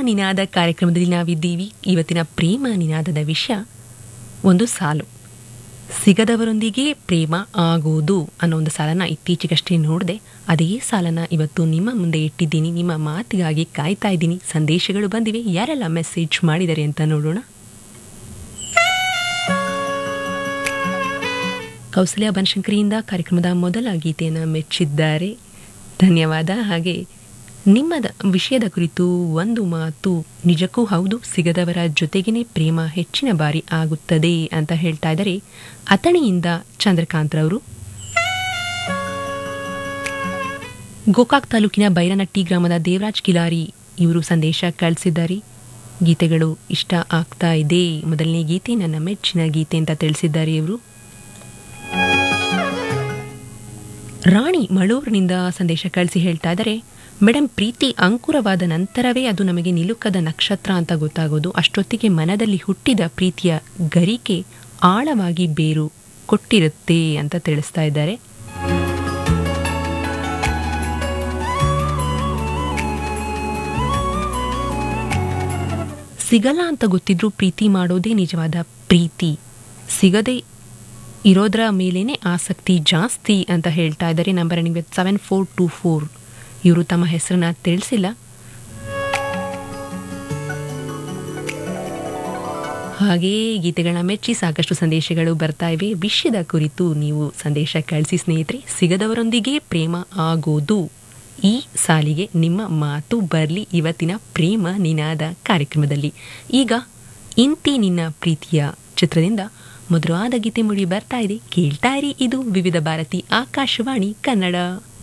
ನಿನಾದ ಕಾರ್ಯಕ್ರಮದಲ್ಲಿ ನಾವಿದ್ದೀವಿ ಇವತ್ತಿನ ಪ್ರೇಮ ನಿನಾದದ ವಿಷಯ ಒಂದು ಸಾಲು ಸಿಗದವರೊಂದಿಗೆ ಪ್ರೇಮ ಆಗುವುದು ಅನ್ನೋ ಒಂದು ಸಾಲನ್ನ ಇತ್ತೀಚೆಗಷ್ಟೇ ನೋಡಿದೆ ಅದೇ ಸಾಲನ್ನ ಇವತ್ತು ನಿಮ್ಮ ಮುಂದೆ ಇಟ್ಟಿದ್ದೀನಿ ನಿಮ್ಮ ಮಾತಿಗಾಗಿ ಕಾಯ್ತಾ ಇದ್ದೀನಿ ಸಂದೇಶಗಳು ಬಂದಿವೆ ಯಾರೆಲ್ಲ ಮೆಸೇಜ್ ಮಾಡಿದ್ದಾರೆ ಅಂತ ನೋಡೋಣ ಕೌಸಲ್ಯ ಬನಶಂಕರಿಯಿಂದ ಕಾರ್ಯಕ್ರಮದ ಮೊದಲ ಗೀತೆಯನ್ನು ಮೆಚ್ಚಿದ್ದಾರೆ ಧನ್ಯವಾದ ಹಾಗೆ ನಿಮ್ಮ ವಿಷಯದ ಕುರಿತು ಒಂದು ಮಾತು ನಿಜಕ್ಕೂ ಹೌದು ಸಿಗದವರ ಜೊತೆಗೇನೆ ಪ್ರೇಮ ಹೆಚ್ಚಿನ ಬಾರಿ ಆಗುತ್ತದೆ ಅಂತ ಹೇಳ್ತಾ ಇದ್ದಾರೆ ಅಥಣಿಯಿಂದ ಚಂದ್ರಕಾಂತ್ರವರು ಗೋಕಾಕ್ ತಾಲೂಕಿನ ಬೈರನಟ್ಟಿ ಗ್ರಾಮದ ದೇವರಾಜ್ ಕಿಲಾರಿ ಇವರು ಸಂದೇಶ ಕಳಿಸಿದ್ದಾರೆ ಗೀತೆಗಳು ಇಷ್ಟ ಆಗ್ತಾ ಇದೆ ಮೊದಲನೇ ಗೀತೆ ನನ್ನ ಮೆಚ್ಚಿನ ಗೀತೆ ಅಂತ ತಿಳಿಸಿದ್ದಾರೆ ಇವರು ರಾಣಿ ಮಳೂರಿನಿಂದ ಸಂದೇಶ ಕಳಿಸಿ ಹೇಳ್ತಾ ಇದ್ದಾರೆ ಮೇಡಮ್ ಪ್ರೀತಿ ಅಂಕುರವಾದ ನಂತರವೇ ಅದು ನಮಗೆ ನಿಲುಕದ ನಕ್ಷತ್ರ ಅಂತ ಗೊತ್ತಾಗೋದು ಅಷ್ಟೊತ್ತಿಗೆ ಮನದಲ್ಲಿ ಹುಟ್ಟಿದ ಪ್ರೀತಿಯ ಗರಿಕೆ ಆಳವಾಗಿ ಬೇರು ಕೊಟ್ಟಿರುತ್ತೆ ಅಂತ ತಿಳಿಸ್ತಾ ಇದ್ದಾರೆ ಸಿಗಲ್ಲ ಅಂತ ಗೊತ್ತಿದ್ರೂ ಪ್ರೀತಿ ಮಾಡೋದೇ ನಿಜವಾದ ಪ್ರೀತಿ ಸಿಗದೆ ಇರೋದರ ಮೇಲೇನೆ ಆಸಕ್ತಿ ಜಾಸ್ತಿ ಅಂತ ಹೇಳ್ತಾ ಇದ್ದಾರೆ ನಂಬರ್ ನಿಮಗೆ ಸೆವೆನ್ ಫೋರ್ ಟೂ ಫೋರ್ ಇವರು ತಮ್ಮ ಹೆಸರನ್ನ ತಿಳಿಸಿಲ್ಲ ಹಾಗೇ ಗೀತೆಗಳನ್ನ ಮೆಚ್ಚಿ ಸಾಕಷ್ಟು ಸಂದೇಶಗಳು ಬರ್ತಾ ಇವೆ ವಿಷಯದ ಕುರಿತು ನೀವು ಸಂದೇಶ ಕಳಿಸಿ ಸ್ನೇಹಿತರೆ ಸಿಗದವರೊಂದಿಗೆ ಪ್ರೇಮ ಆಗೋದು ಈ ಸಾಲಿಗೆ ನಿಮ್ಮ ಮಾತು ಬರಲಿ ಇವತ್ತಿನ ಪ್ರೇಮ ನಿನಾದ ಕಾರ್ಯಕ್ರಮದಲ್ಲಿ ಈಗ ಇಂತಿ ನಿನ್ನ ಪ್ರೀತಿಯ ಚಿತ್ರದಿಂದ ಮಧುರವಾದ ಗೀತೆ ಮುಡಿ ಬರ್ತಾ ಇದೆ ಕೇಳ್ತಾ ಇರಿ ಇದು ವಿವಿಧ ಭಾರತಿ ಆಕಾಶವಾಣಿ ಕನ್ನಡ